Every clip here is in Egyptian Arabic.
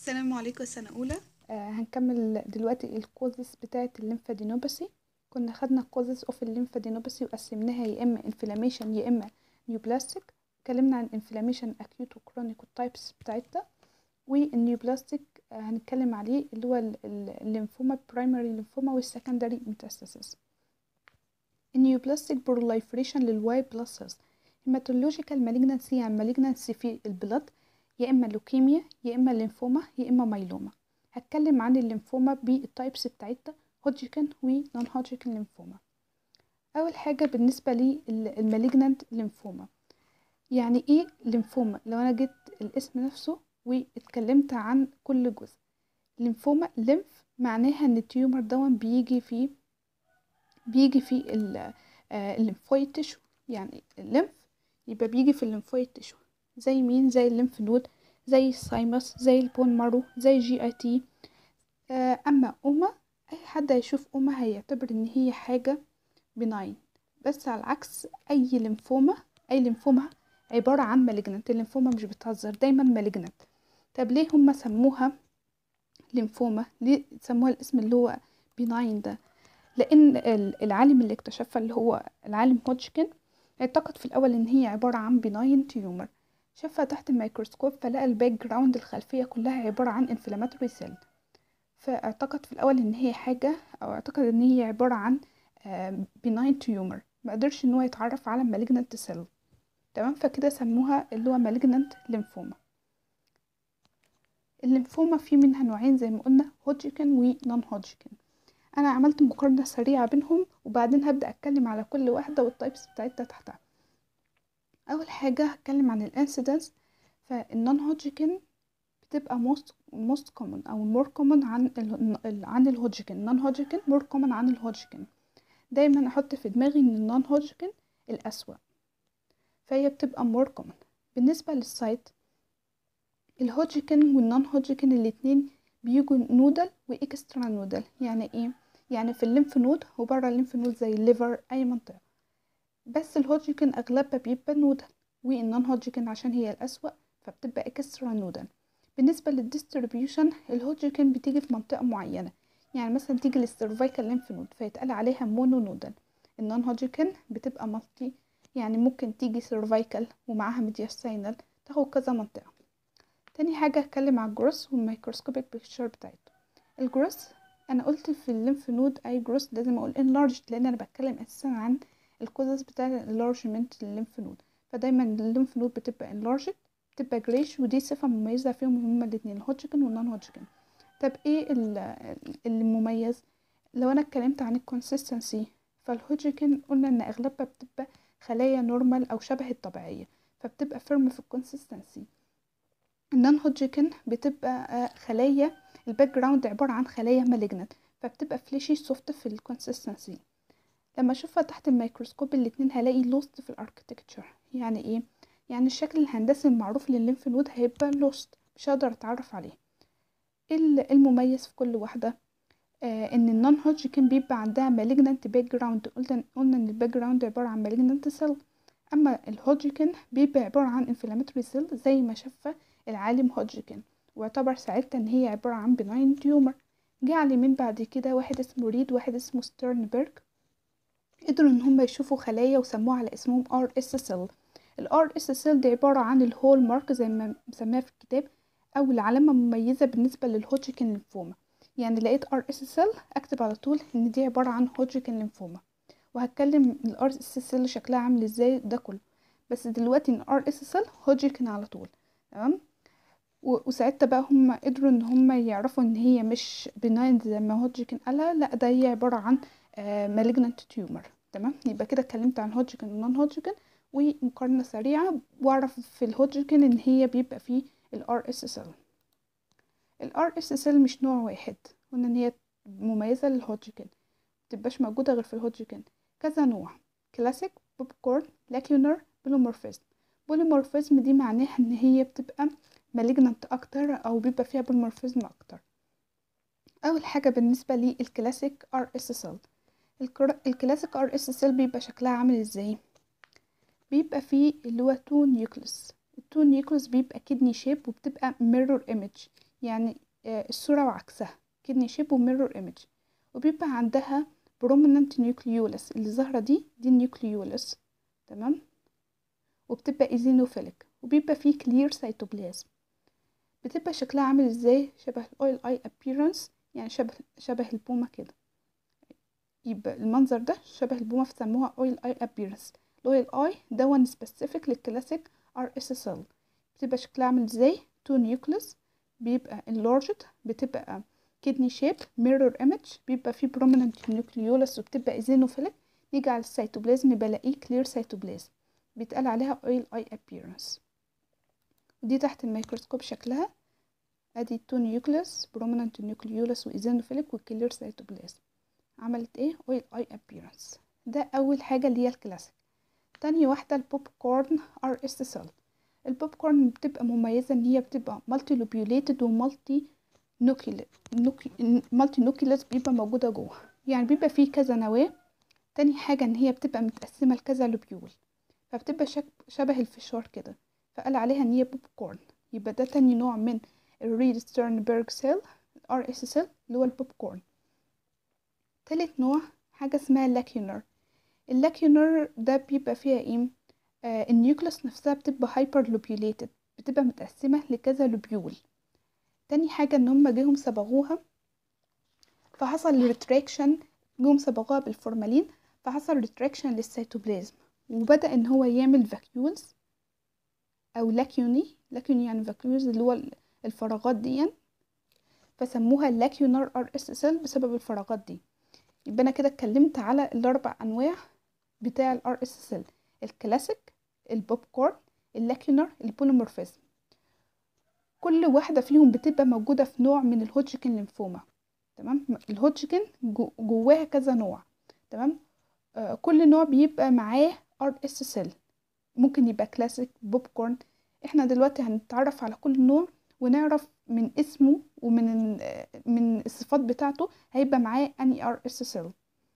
السلام عليكم سنة أولى آه هنكمل دلوقتي الكوزس بتاعة الليمفادينوباثي كنا خدنا الكوزس اوف الليمفادينوباثي وقسمناها يا اما انفلاميشن يا اما نيوبلاستيك اتكلمنا عن انفلاميشن اكيوت وكرونيك والتايبس بتاعتها والنيوبلاستيك آه هنتكلم عليه اللي هو ال- ال- الليمفوما برايمري ليمفوما والسكندري ميتاستاسيس النيوبلاستيك بروليفريشن للوايت بلاد سيلز هيماتولوجيكال مالجنسي يعني مالجنسي في البلد يا اما لوكيميا يا اما ليمفوما يا اما مايلوما هتكلم عن الليمفوما بالتايبس بتاعتها هودجكن ونون هودجكن ليمفوما اول حاجه بالنسبه لي المالجنانت ليمفوما يعني ايه ليمفوما لو انا جيت الاسم نفسه واتكلمت عن كل جزء ليمفوما ليمف معناها ان التيومر دون بيجي في بيجي في الليمفويد تيشو يعني الليمف يبقى بيجي في الليمفويد تيشو زي مين زي الليمف نود زي السايمس زي البون مارو زي جي اي تي آه اما اوما اي حد هيشوف اوما هيعتبر ان هي حاجه بناين بس على العكس اي ليمفوما اي ليمفوما عباره عن مالجنت الليمفوما مش بتهزر دايما مالجنت طب ليه هما سموها ليمفوما ليه سموها الاسم اللي هو بناين ده لان العالم اللي اكتشفها اللي هو العالم هودجكن اعتقد في الاول ان هي عباره عن بناين تيومر شافها تحت الميكروسكوب فلقى الباك جراوند الخلفيه كلها عباره عن انفلاماتوري سيل فاعتقد في الاول ان هي حاجه او اعتقد ان هي عباره عن بناين تيومر ما قدرش ان هو يتعرف على مالجنانت سيل تمام فكده سموها اللي هو مالجنانت ليمفوما الليمفوما في منها نوعين زي ما قلنا هودجكن ونون هودجكن انا عملت مقارنه سريعه بينهم وبعدين هبدا اتكلم على كل واحده والتايبس بتاعتها تحتها اول حاجه هتكلم عن الانسيدنس فالنون هودجكن بتبقى most most common او more common عن ال عن الهودجكن نون هودجكن more common عن الهودجكن دايما احط في دماغي ان النون هودجكن الاسوأ فهي بتبقى more common بالنسبه للسايت الهودجكن والنون هودجكن الاتنين بيجوا نودل واكسترا نودل يعني ايه يعني في الليمف نود وبره الليمف نود زي الليفر اي منطقه بس الهودجكن اغلبها بيبقى نودل والنون هودجكن عشان هي الاسوأ فبتبقى اكسترا نودل بالنسبه للديستريبيوشن الهودجكن بتيجي في منطقه معينه يعني مثلا تيجي للسيرفايكال ليمف نود فيتقال عليها مونو نودل النون هودجكن بتبقى مالتي يعني ممكن تيجي سيرفايكال ومعاها ميدياستينال تاخد كذا منطقه تاني حاجه هتكلم على الجروس والميكروسكوبيك بيكتشر بتاعته الجروس انا قلت في الليمف نود اي جروس لازم اقول انلارج لان انا بتكلم اساسا عن الكوزز بتاع الانلارجمنت للليمف نود فدايما الليمف نود بتبقى انلارجد بتبقى جريش ودي صفة مميزة فيهم هما الاتنين الهودجكن والنون هودجكن طب ايه المميز لو انا اتكلمت عن الكونسيستنسي فالهودجكن قلنا ان اغلبها بتبقى خلايا نورمال او شبه الطبيعية فبتبقى فيرم في الكونسيستنسي النون هودجكن بتبقى خلايا الباك جراوند عبارة عن خلايا مالجنت فبتبقى فليشي سوفت في الكونسيستنسي لما اشوفها تحت الميكروسكوب الاتنين هلاقي لوست في الاركتكتشر يعني ايه يعني الشكل الهندسي المعروف للليمف نود هيبقى لوست مش هقدر اتعرف عليه المميز في كل واحده آه ان النون هودجكن بيبقى عندها مالجنانت باك جراوند قلنا قلنا ان الباك جراوند عباره عن مالجنانت سيل اما الهودجكن بيبقى عباره عن انفلاماتوري سيل زي ما شاف العالم هودجكن واعتبر ساعتها ان هي عباره عن بناين تيومر جه على اليمين بعد كده واحد اسمه ريد واحد اسمه ستيرنبرج قدروا ان هم يشوفوا خلايا وسموها على اسمهم ار اس سيل الار اس سيل دي عباره عن الهول مارك زي ما مسميها في الكتاب او العلامه مميزه بالنسبه للهودجكن ليمفوما يعني لقيت ار اس سيل اكتب على طول ان دي عباره عن هودجكن ليمفوما وهتكلم الار اس سيل شكلها عامل ازاي ده كله بس دلوقتي ان ار اس سيل هودجكن على طول تمام وساعتها بقى هم قدروا ان هم يعرفوا ان هي مش بناين زي ما هودجكن قالها لا ده هي عباره عن مالجنانت تيومر تمام يبقى كده اتكلمت عن هودجكن ونون هودجكن ومقارنة سريعة واعرف في الهودجكن ان هي بيبقى فيه الار اس سيل الار اس سيل مش نوع واحد قلنا ان هي مميزة للهودجكن متبقاش موجودة غير في الهودجكن كذا نوع كلاسيك بوب كورن لاكيونر بوليمورفيزم بوليمورفيزم دي معناها ان هي بتبقى مالجنانت اكتر او بيبقى فيها بوليمورفيزم اكتر اول حاجة بالنسبة لي الكلاسيك ار اس سيل الكلاسيك ار اس سيل بيبقى شكلها عامل ازاي بيبقى فيه اللي هو تو نيوكلس التو نيوكلس بيبقى كدني شيب وبتبقى ميرور ايمج يعني آه، الصورة وعكسها كدني شيب وميرور ايمج وبيبقى عندها بروميننت نيوكليولس اللي ظاهرة دي دي النيوكليولس تمام وبتبقى ايزينوفيليك وبيبقى فيه كلير سيتوبلازم بتبقى شكلها عامل ازاي شبه الاويل اي ابيرنس يعني شبه شبه البومة كده يبقى المنظر ده شبه البومة فسموها اويل اي ابيرنس الاويل اي ده one سبيسيفيك للكلاسيك ار اس اس ال بتبقى شكلها عامل ازاي تو نيوكليس بيبقى enlarged بتبقى kidney shape mirror image بيبقى فيه prominent nucleolus وبتبقى ايزينوفيليك نيجي على السيتوبلازم بلاقيه clear cytoplasm بيتقال عليها oil eye appearance ودي تحت الميكروسكوب شكلها ادي التو نيوكليوس prominent nucleolus وايزينوفيليك وكلير سيتوبلازم عملت ايه oil eye appearance ده اول حاجة اللي هي الكلاسيك تاني واحدة البوب كورن ار اس سيل البوب كورن بتبقى مميزة ان هي بتبقى مالتي لوبيوليتد ومالتي نوكيل مالتي نوكيلس بيبقى موجودة جوه يعني بيبقى فيه كذا نواة تاني حاجة ان هي بتبقى متقسمة لكذا لوبيول فبتبقى شك... شبه الفشار كده فقال عليها ان هي بوب كورن يبقى ده تاني نوع من الريد ستيرنبرج سيل ار اس سيل اللي هو البوب كورن تالت نوع حاجة اسمها لاكيونر اللاكيونر ده بيبقى فيها ايه آه النيوكلس نفسها بتبقى هايبر لوبيوليتد بتبقى متقسمة لكذا لوبيول تاني حاجة ان هما جيهم صبغوها فحصل ريتراكشن جيهم صبغوها بالفورمالين فحصل ريتراكشن للسيتوبلازم وبدأ ان هو يعمل فاكيولز او لاكيوني لاكيوني يعني فاكيولز اللي هو الفراغات دي فسموها لاكيونر ار اس سيل بسبب الفراغات دي يبقى انا كده اتكلمت على الاربع انواع بتاع الار اس سيل الكلاسيك البوب كورن اللاكيونر البوليمورفيزم كل واحدة فيهم بتبقى موجودة في نوع من الهوجكن لينفوما تمام الهوجكن جو جواها كذا نوع تمام آه كل نوع بيبقى معاه ار اس سيل ممكن يبقى كلاسيك بوب كورن احنا دلوقتي هنتعرف على كل نوع ونعرف من اسمه ومن من الصفات بتاعته هيبقى معاه اني ار اس سيل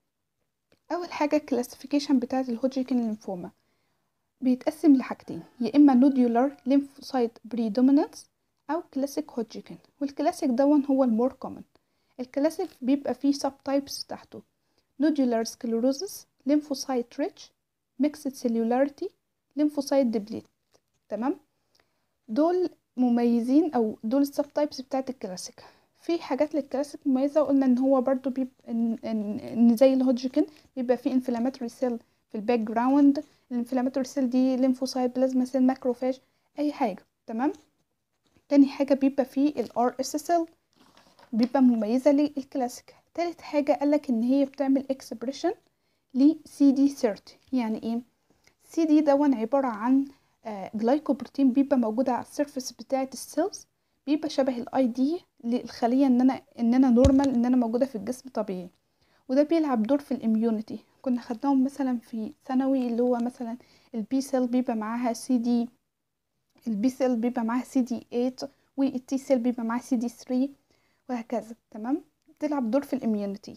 اول حاجه الكلاسيفيكيشن بتاعه الهوجكن لينفوما بيتقسم لحاجتين يا اما نوديولار ليمفوسايت بريدومينانس او كلاسيك هوجكن والكلاسيك دون هو المور كومن الكلاسيك بيبقى فيه سب تايبس تحته نودولار سكليروزس ليمفوسايت ريتش ميكسد سيلولاريتي ليمفوسايت ديبليت تمام دول مميزين او دول السب تايبس بتاعت الكلاسيك في حاجات للكلاسيك مميزة وقلنا ان هو برضو بيبقى ان, إن, إن زي الهوجكن بيبقى فيه انفلاماتوري سيل في الباك جراوند الانفلاماتوري سيل دي ليمفوسايت بلازما سيل ماكروفاج اي حاجة تمام تاني حاجة بيبقى فيه ال RSSL بيبقى مميزة للكلاسيك تالت حاجة قالك ان هي بتعمل اكسبريشن ل CD30 يعني ايه CD دون عبارة عن جلايكوبروتين بيبقى موجودة على السيرفس بتاعة السيلز بيبقى شبه الاي دي للخلية ان انا ان انا نورمال ان انا موجودة في الجسم طبيعي وده بيلعب دور في الاميونيتي كنا خدناهم مثلا في ثانوي اللي هو مثلا البي سيل بيبقى معاها سي دي البي سيل بيبقى معاها سي دي 8 والتي سيل بيبقى معاها سي دي 3 وهكذا تمام بتلعب دور في الاميونيتي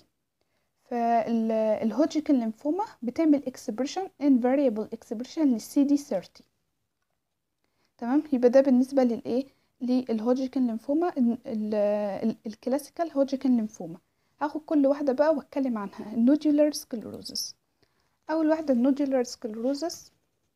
فالهوجكن لينفوما بتعمل اكسبريشن invariable اكسبريشن للسي دي 30 تمام يبقى ده بالنسبة للايه للهوجكن لينفوما الكلاسيكال هوجكن لينفوما هاخد كل واحدة بقى واتكلم عنها النودولار سكلروزس اول واحدة النودولار سكلروزس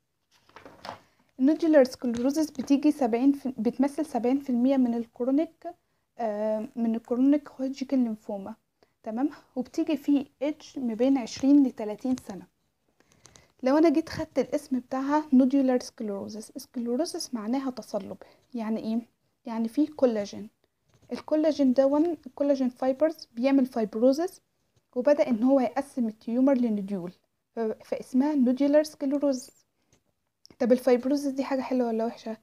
النودولار سكلروزس بتيجي سبعين في بتمثل سبعين في المية من الكرونيك آه من الكرونيك هوجكن لينفوما تمام وبتيجي في ايدج ما بين عشرين لتلاتين سنة لو انا جيت خدت الاسم بتاعها نودولار سكلروزس سكلروزس معناها تصلب يعني ايه يعني فيه كولاجين الكولاجين دون الكولاجين فايبرز بيعمل فايبروزس وبدأ ان هو يقسم التيومر لنوديول فاسمها نودولار سكلروزس طب الفايبروزس دي حاجة حلوة ولا وحشة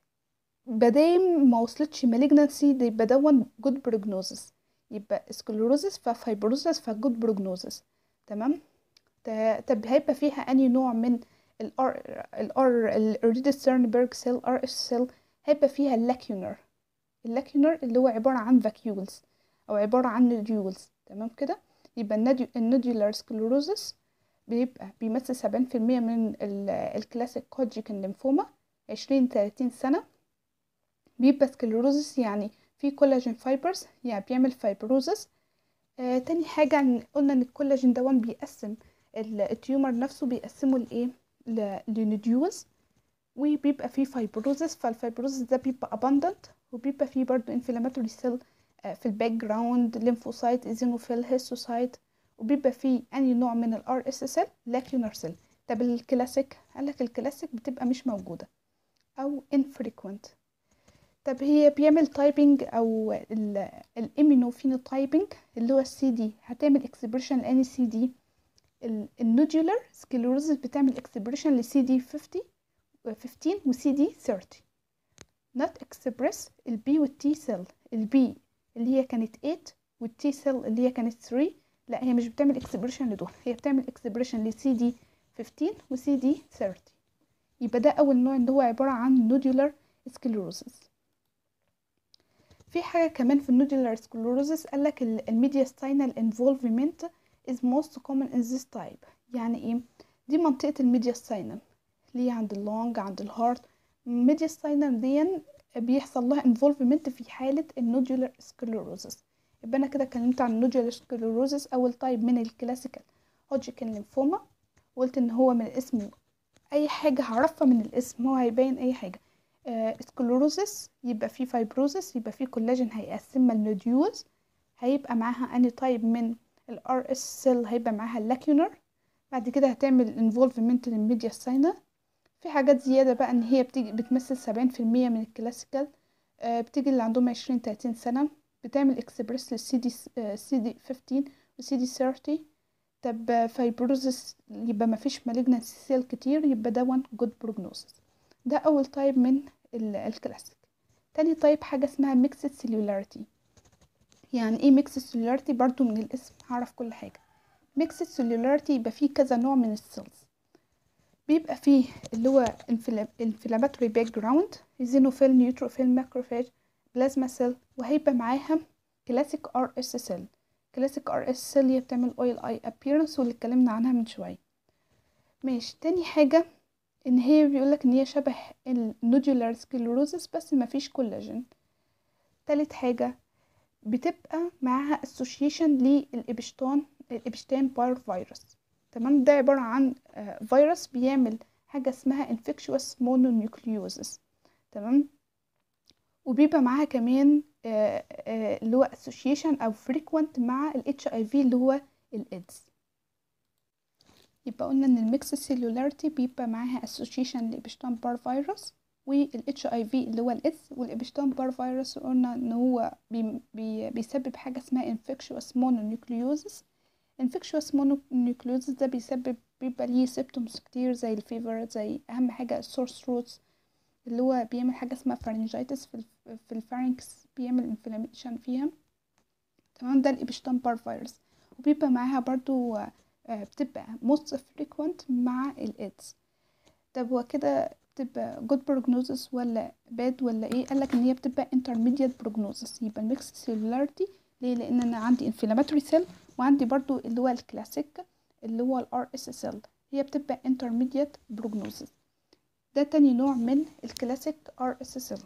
بدايم ما وصلتش مالجنسي دي يبقى دون جود بروجنوزس يبقى سكلروزس ففايبروزس فجود بروجنوزس تمام طب هيبقى فيها اني نوع من الار الار الريدسترنبرج سيل ار اس سيل هيبقى فيها اللاكيونر اللاكيونر اللي هو عبارة عن فاكيولز او عبارة عن نوديولز تمام كده يبقى النودولار سكلروزس بيبقى بيمثل سبعين في المية من الكلاسيك هوجكن لينفوما عشرين تلاتين سنة بيبقى سكلروزس يعني في كولاجين فايبرز يعني بيعمل فايبروزس آه تاني حاجة إن قلنا ان الكولاجين دون بيقسم ال- التيومر نفسه بيقسمه لايه ل- لنوديولز وبيبقى فيه فايبروزس فالفايبروزس ده بيبقى abundant وبيبقى فيه برضو inflammatory cell آه، في الباك جراوند ليمفوسايت ايزينوفيل هيستوسايت وبيبقى فيه أي نوع من ال RSSL لاكيونر سيل طب الكلاسيك قالك الكلاسيك بتبقى مش موجودة أو infrequent طب هي بيعمل تايبنج أو الإيمينوفينوتايبنج اللي هو السي دي هتعمل اكسبريشن لأني سي دي النودولار سكليروزس بتعمل اكسبريشن لسي دي 50 15 وسي دي 30 not express البي والتي سيل البي اللي هي كانت 8 والتي سيل اللي هي كانت 3 لا هي مش بتعمل اكسبريشن لدول هي بتعمل اكسبريشن لسي دي 15 وسي دي 30 يبقى ده اول نوع اللي هو عبارة عن نودولار سكليروزس في حاجة كمان في النودولار سكليروزس قالك الميدياستاينال انفولفمنت is most common in this type يعني ايه دي منطقة الميدياستاينال اللي هي عند اللونج عند الهارت الميدياستاينال دي بيحصل لها انفولفمنت في حالة النودولار سكليروزس يبقى انا كده اتكلمت عن النودولار سكليروزس اول تايب من الكلاسيكال هوجكن ليمفوما قلت ان هو من اسمه اي حاجة هعرفها من الاسم هو هيبين اي حاجة آه سكليروزس يبقى فيه فايبروزس يبقى فيه كولاجين هيقسمها النوديولز هيبقى معاها اني تايب من الار اس سيل هيبقى معاها اللاكيونر بعد كده هتعمل انفولفمنت للميديا ساينال في حاجات زيادة بقى ان هي بتيجي بتمثل سبعين في المية من الكلاسيكال آه بتيجي اللي عندهم عشرين تلاتين سنة بتعمل اكسبريس للسي دي سي دي 15 وسي دي 30 طب فايبروزس يبقى مفيش مالجنسي سيل كتير يبقى ده وان جود بروجنوسيس ده اول تايب من الكلاسيك تاني تايب حاجة اسمها ميكسد سيلولاريتي يعني ايه ميكسد سيلولاريتي برضو من الاسم هعرف كل حاجة ميكسد سيلولاريتي يبقى فيه كذا نوع من السيلز بيبقى فيه اللي هو inflammatory background زينوفيل نيوتروفيل ماكروفاج بلازما سيل وهيبقى معاها كلاسيك ار اس سيل كلاسيك ار اس سيل هي بتعمل اويل اي ابيرنس واللي اتكلمنا عنها من شويه ماشي تاني حاجه ان هي بيقولك ان هي شبه النودولار سكليروزس بس مفيش كولاجين تالت حاجه بتبقى معاها اسوشيشن للابشتان الابشتان باير فيروس تمام ده عباره عن فيروس بيعمل حاجه اسمها infectious mononucleosis تمام وبيبقى معاها كمان اللي هو association او frequent مع ال HIV اللي هو الايدز يبقى قلنا ان الميكس سيلولاريتي بيبقى معاها association لإبشتان بار فيروس وال HIV اللي هو الايدز والإبشتان بار فيروس قلنا ان هو بي بي بيسبب حاجة اسمها infectious mononucleosis infectious mononucleosis ده بيسبب بيبقى ليه symptoms كتير زي الفيفر زي اهم حاجة sore throats اللي هو بيعمل حاجة اسمها فارنجيتس في في الفارنكس بيعمل انفلاميشن فيها تمام ده الإبشتان بار فيروس وبيبقى معاها برضو بتبقى most frequent مع الإيدز طب هو كده بتبقى good prognosis ولا bad ولا ايه قالك ان هي بتبقى intermediate prognosis يبقى الميكس سيلولاريتي ليه لان انا عندي inflammatory cell وعندي برضو اللي هو الكلاسيك اللي هو ال RSSL هي بتبقى intermediate prognosis ده تاني نوع من الكلاسيك RSSL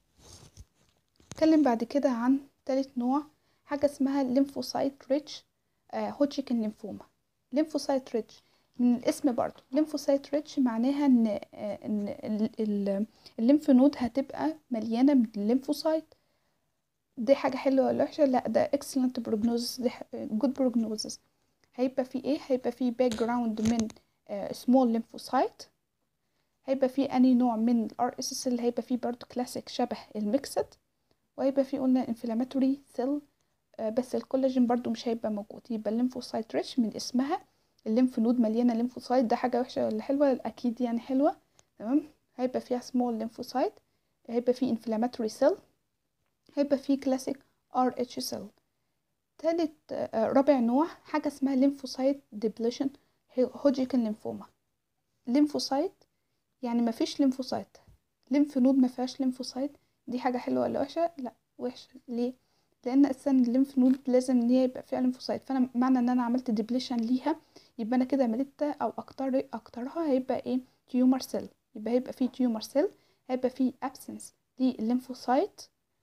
اتكلم بعد كده عن تالت نوع حاجة اسمها الليمفوسايت ريتش هوجكن ليمفوما ليمفوسايت ريتش من الاسم برضو ليمفوسايت ريتش معناها ان ان الليمف نود هتبقى مليانة من الليمفوسايت دي حاجة حلوة ولا وحشة لا ده excellent prognosis دي good prognosis هيبقى في ايه هيبقى في باك جراوند من small lymphocyte هيبقى فيه أني نوع من ال RSS اللي هيبقى فيه برضو كلاسيك شبه الميكسد وهيبقى فيه قلنا inflammatory cell بس الكولاجين برضو مش هيبقى موجود يبقى الليمفوسايت ريش من اسمها الليمف نود مليانة ليمفوسايت ده حاجة وحشة ولا حلوة أكيد يعني حلوة تمام هيبقى فيها small lymphocyte هيبقى فيه inflammatory cell هيبقى فيه كلاسيك RH cell تالت رابع نوع حاجة اسمها ليمفوسايت ديبليشن هوجيكن ليمفوما ليمفوسايت يعني ما فيش ليمفوسايت ليمف نود ما فيهاش ليمفوسايت دي حاجه حلوه ولا وحشه لا وحشه ليه لان اساسا الليمف نود لازم ان هي يبقى فيها ليمفوسايت فانا معنى ان انا عملت ديبليشن ليها يبقى انا كده مليت او اكتر اكترها هيبقى ايه تيومر سيل يبقى هيبقى فيه تيومر سيل هيبقى فيه ابسنس للليمفوسايت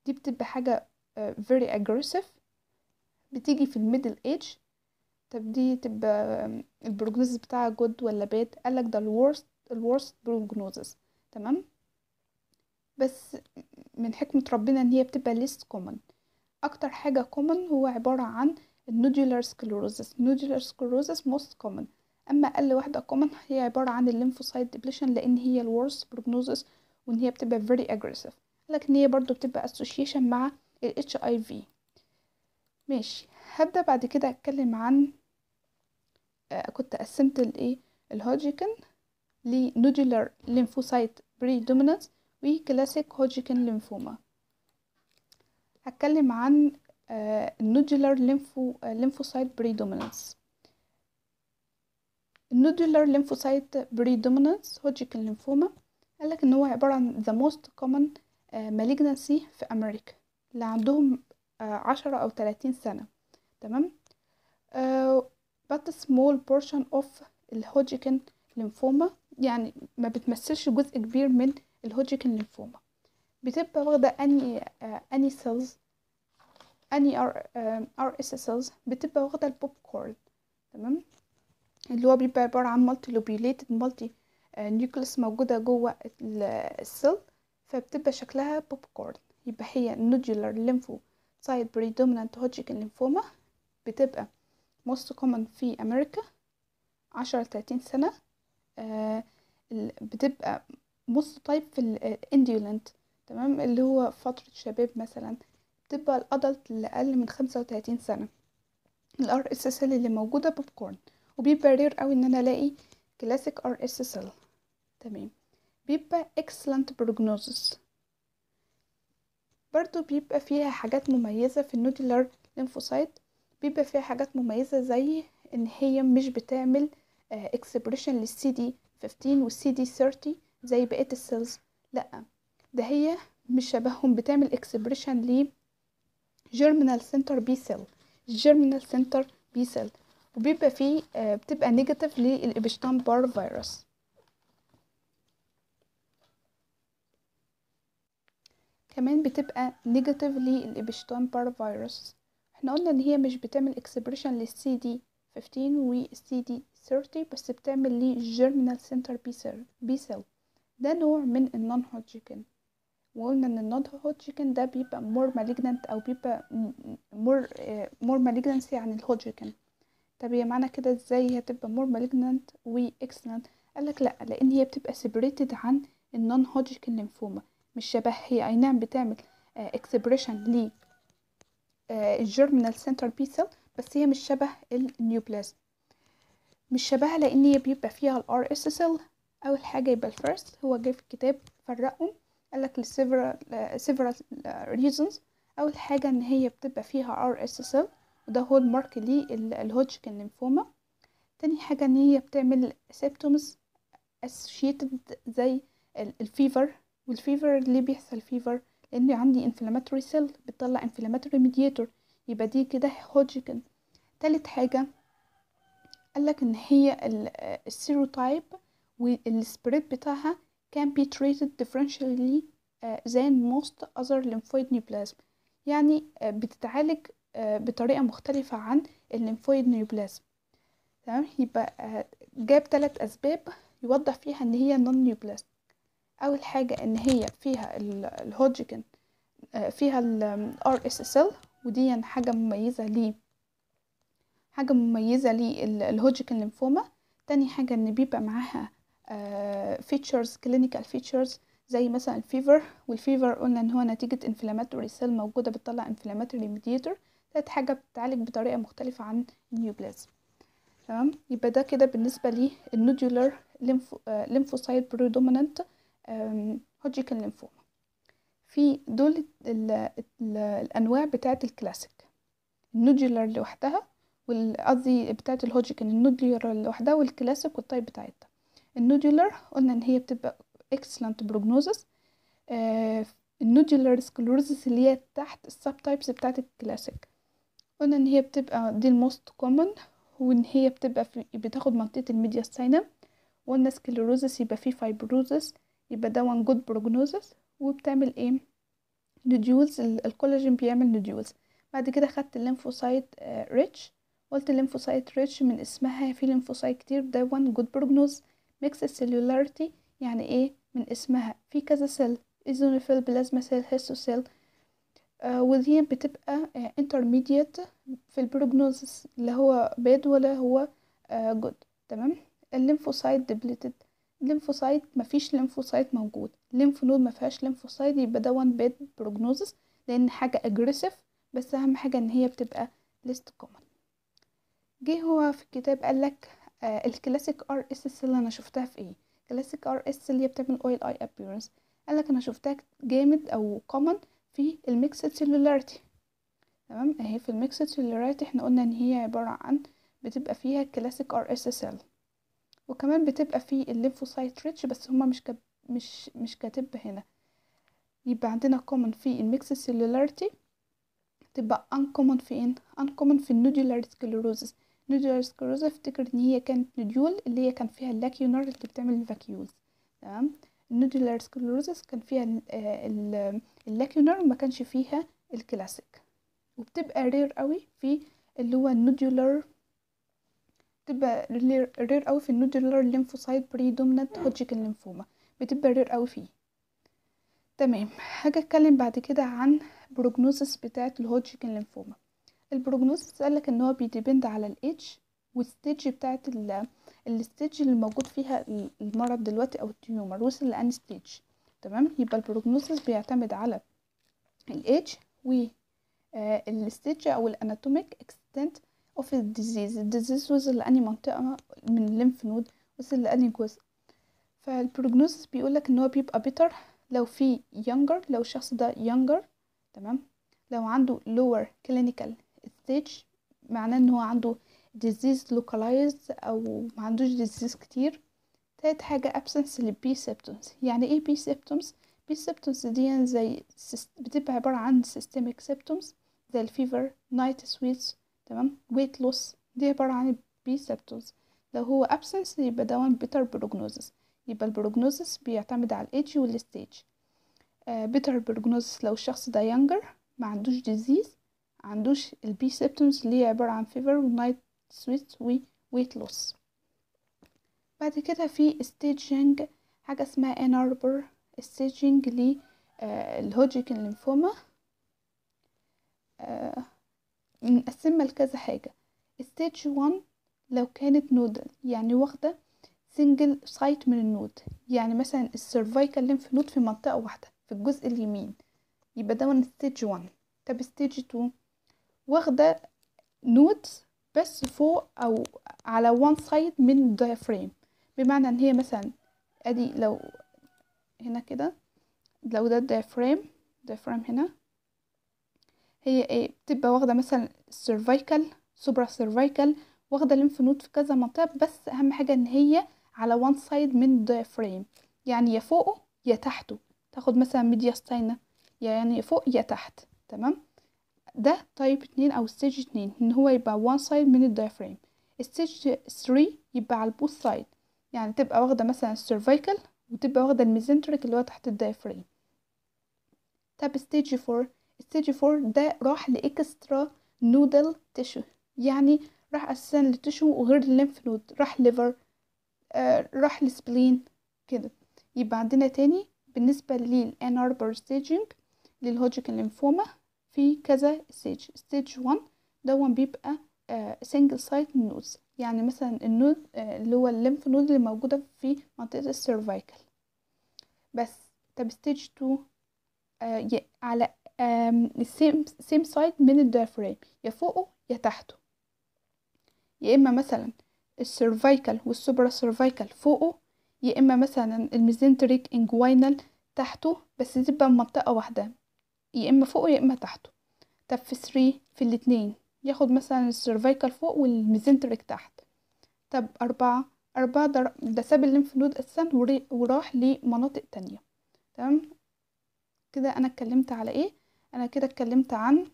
دي بتبقى حاجة آه، very aggressive بتيجي في الميدل ايج طب دي تبقى البروجنوزس بتاعها جود ولا باد قالك ده الورست الورست بروجنوزس تمام بس من حكمة ربنا ان هي بتبقى least common اكتر حاجة common هو عبارة عن النودولار سكلروزس النودولار سكلروزس most common اما اقل واحدة common هي عبارة عن الليمفوسايت ديبليشن لان هي الورست بروجنوزس وان هي بتبقى very aggressive لكن هي برضو بتبقى association مع ال HIV ماشي هبدأ بعد كده اتكلم عن آه، كنت قسمت الايه الهوجيكن لنودولار ليمفوسايت بريدومينانس وكلاسيك هوجيكن ليمفوما هتكلم عن النودولار ليمفو ليمفوسايت بريدومينانس النودولار ليمفوسايت بريدومينانس هوجيكن ليمفوما قالك ان هو عبارة عن the most common آه، malignancy في امريكا اللي عندهم آه، عشرة او تلاتين سنة تمام آه، but a small portion of الهوجيكن ليمفوما يعني ما بتمثلش جزء كبير من الهوجيكن ليمفوما بتبقى واخدة اني آه، اني سيلز اني ار ار اس سيلز بتبقى واخدة البوب كورن تمام اللي هو بيبقى عبارة عن مالتي لوبيوليتد مالتي نيوكليس موجودة جوه ال- السيل فبتبقى شكلها بوب كورن يبقى هي نودولار ليمفو سايت بريدومينانت هوجيكن ليمفوما بتبقى most common في أمريكا عشرة لتلاتين سنة آه ال- بتبقى most type في الانديولنت تمام اللي هو فترة شباب مثلا بتبقى الأدلت اللي أقل من خمسة وتلاتين سنة الار اس اس اللي موجودة بوب كورن وبيبقى رير قوي ان انا الاقي كلاسيك ار اس اس تمام بيبقى excellent prognosis برضو بيبقى فيها حاجات مميزة في النودولار ليمفوسايت بيبقى فيها حاجات مميزة زي ان هي مش بتعمل اكسبريشن للسي دي 15 والسي دي 30 زي بقية السيلز لا ده هي مش شبههم بتعمل اكسبريشن ل جيرمينال سنتر بي سيل الجيرمينال سنتر بي سيل وبيبقى فيه آه، بتبقى نيجاتيف للإبشتان بار فيروس كمان بتبقى نيجاتيف للإبشتان بار فيروس احنا قلنا ان هي مش بتعمل اكسبريشن للسي دي 15 والسي دي 30 بس بتعمل للجيرمينال سنتر بي سيل بي سيل ده نوع من النون هوجيكن وقلنا ان النون هوجيكن ده بيبقى مور مالجنانت او بيبقى مور مور مالجنانسي عن الهوجيكن طب هي معنى كده ازاي هي تبقى مور مالجنانت واكسلنت قالك لا لان هي بتبقى سيبريتد عن النون هوجيكن ليمفوما مش شبه هي اي نعم بتعمل اكسبريشن ل الجيرمينال سنتر بي سيل بس هي مش شبه النيوبلازم مش شبهها لان هي بيبقى فيها الار اس سيل اول حاجه يبقى الفيرست هو جه في الكتاب فرقهم قالك لسيفرال سيفرال ريزونز اول حاجه ان هي بتبقى فيها ار اس سيل وده هو المارك للهوجكن ليمفوما تاني حاجة ان هي بتعمل سيبتومز associated زي الفيفر والفيفر ليه بيحصل فيفر لان عندي inflammatory cell بتطلع inflammatory mediator يبقى دي كده هوجكن تالت حاجة قالك ان هي السيروتايب والسبريد بتاعها can be treated differentially uh, than most other lymphoid neoplasm يعني uh, بتتعالج بطريقة مختلفة عن الليمفويد نيوبلازم تمام يبقى جاب ثلاث أسباب يوضح فيها إن هي نون نيوبلازم أول حاجة إن هي فيها الهوجيكن فيها ال RSSL ودي حاجة مميزة ليه حاجة مميزة للهوجيكن ليمفوما تاني حاجة إن بيبقى معاها فيتشرز كلينيكال فيتشرز زي مثلا الفيفر والفيفر قلنا ان هو نتيجة انفلاماتوري سيل موجودة بتطلع انفلاماتوري ميديتور تالت حاجة بتتعالج بطريقة مختلفة عن النيوبلازم تمام يبقى ده كده بالنسبة للنودولار ليمفوسايت بريدومينانت هوجيكن ليمفوما في دول ال ال الانواع بتاعة الكلاسيك النودولار لوحدها والقصدي بتاعة الهوجيكن النودولار لوحدها والكلاسيك والتايب بتاعتها النودولار قلنا ان هي بتبقى excellent prognosis آه النودولار سكلروزس اللي هي تحت السب تايبس بتاعت الكلاسيك قلنا ان هي بتبقى دي الموست كومن وان هي بتبقى في بتاخد منطقة الميدياستاينم وقلنا سكلروزس يبقى فيه فايبروزس يبقى ده وان جود بروجنوزس وبتعمل ايه نوديولز الكولاجين بيعمل نوديولز بعد كده خدت الليمفوسايت ريتش قلت الليمفوسايت ريتش من اسمها في ليمفوسايت كتير ده وان جود بروجنوز ميكس السيلولاريتي يعني ايه من اسمها في كذا سيل ايزونوفيل بلازما سيل هيستوسيل آه ودي بتبقى انترميديت آه في البروجنوزس اللي هو باد ولا هو جود آه تمام الليمفوسايت ديبليتد الليمفوسايت مفيش ليمفوسايت موجود الليمف نود مفيهاش ليمفوسايت يبقى دون باد بروجنوزس لان حاجه اجريسيف بس اهم حاجه ان هي بتبقى ليست كومن جه هو في الكتاب قالك آه الكلاسيك ار اس اس اللي انا شفتها في ايه كلاسيك ار اس اللي هي بتعمل اويل اي ابيرنس قالك انا شفتها جامد او كومن في الميكسد سيلولاريتي تمام اهي في الميكسد سيلولاريتي احنا قلنا ان هي عباره عن بتبقى فيها كلاسيك ار اس اس ال وكمان بتبقى في الليمفوسايت ريتش بس هما مش كب... مش مش كاتب هنا يبقى عندنا كومن في الميكسد سيلولاريتي تبقى uncommon فين uncommon في النودولار سكليروزس نودولار سكليروزس افتكر ان هي كانت نوديول اللي هي كان فيها اللاكيونر اللي بتعمل الفاكيولز تمام النودولار سكليروزس كان فيها اللاكيونر وما كانش فيها الكلاسيك وبتبقى رير قوي في اللي هو النودولار بتبقى رير قوي في النودولار ليمفوسايت بريدومينانت هوجيكن ليمفوما بتبقى رير قوي فيه تمام هاجي اتكلم بعد كده عن بروجنوزس بتاعه الهوجيكن ليمفوما البروجنوزس قالك ان هو بيديبند على الايدج والستيج بتاعه الستيج اللي موجود فيها المرض دلوقتي او التيومر وصل لان ستيج تمام يبقى البروجنوزس بيعتمد على الايدج و الستيج او الاناتوميك اكستنت اوف الديزيز الديزيز وصل لاني منطقه من الليمف نود وصل لاني جزء فالبروجنوزس بيقولك ان هو بيبقى بيتر لو في younger لو الشخص ده younger تمام لو عنده lower clinical stage معناه ان هو عنده disease localized او ما عندوش disease كتير تالت حاجة absence للبي symptoms يعني ايه بي symptoms بي symptoms دي زي بتبقى عبارة عن systemic symptoms زي الفيفر night sweats تمام weight loss دي عبارة عن البي symptoms لو هو absence يبقى ده better prognosis يبقى البروجنوزس بيعتمد على الايدج والستيج بيتر بروجنوزس لو الشخص ده يونجر ما عندوش ديزيز عندوش البي سيبتومز اللي هي عبارة عن فيفر ونايت سويت وويت لوس بعد كده في ستيجنج حاجة اسمها ان اربر ستيجنج للهوجيكن لينفوما مقسمة لكذا حاجة ستيج 1 لو كانت نودل يعني واخدة سنجل سايت من النود يعني مثلا السيرفايكال ليمف نود في منطقة واحدة في الجزء اليمين يبقى ده ستيج 1 طب ستيج 2 واخدة نود بس فوق او على وان سايد من الدايفريم بمعنى ان هي مثلا ادي لو هنا كده لو ده الدايفريم الدايفريم هنا هي ايه بتبقى واخدة مثلا السيرفايكال سوبرا سيرفايكال واخدة ليمف نود في كذا منطقة بس أهم حاجة إن هي على وان سايد من الدايفريم يعني يا فوقه يا تحته تاخد مثلا ميدياستاينا يعني يا فوق يا تحت تمام ده تايب اتنين أو ستيج اتنين إن هو يبقى وان سايد من الدايفريم ستيج ثري يبقى على البوث سايد يعني تبقى واخدة مثلا السيرفايكال وتبقى واخدة الميزنتريك اللي هو تحت الدايفريم طب ستيج فور ستيج فور ده راح لإكسترا نودل تيشو يعني راح اساسا للتشو وغير الليمف نود راح ليفر آه راح لسبلين كده يبقى عندنا تاني بالنسبة للان اربر ستيجنج للهوجيكن ليمفوما في كذا ستيج ستيج 1 دون بيبقى سنجل سايت نودز يعني مثلا النود آه اللي هو الليمف نود اللي موجودة في منطقة السيرفايكال بس طب ستيج 2 آه على السيم سيم سايد من الديافرام يا فوقه يا تحته يا اما مثلا السيرفايكال والسوبرا سيرفايكال فوقه يا اما مثلا الميزنتريك انجوينال تحته بس تبقى منطقه واحده يا اما فوقه يا اما تحته طب في 3 في الاتنين ياخد مثلا السيرفايكال فوق والميزنتريك تحت طب أربعة أربعة ده, ده ساب الليمف نود أساسا وراح لمناطق تانية تمام كده أنا اتكلمت على ايه أنا كده اتكلمت عن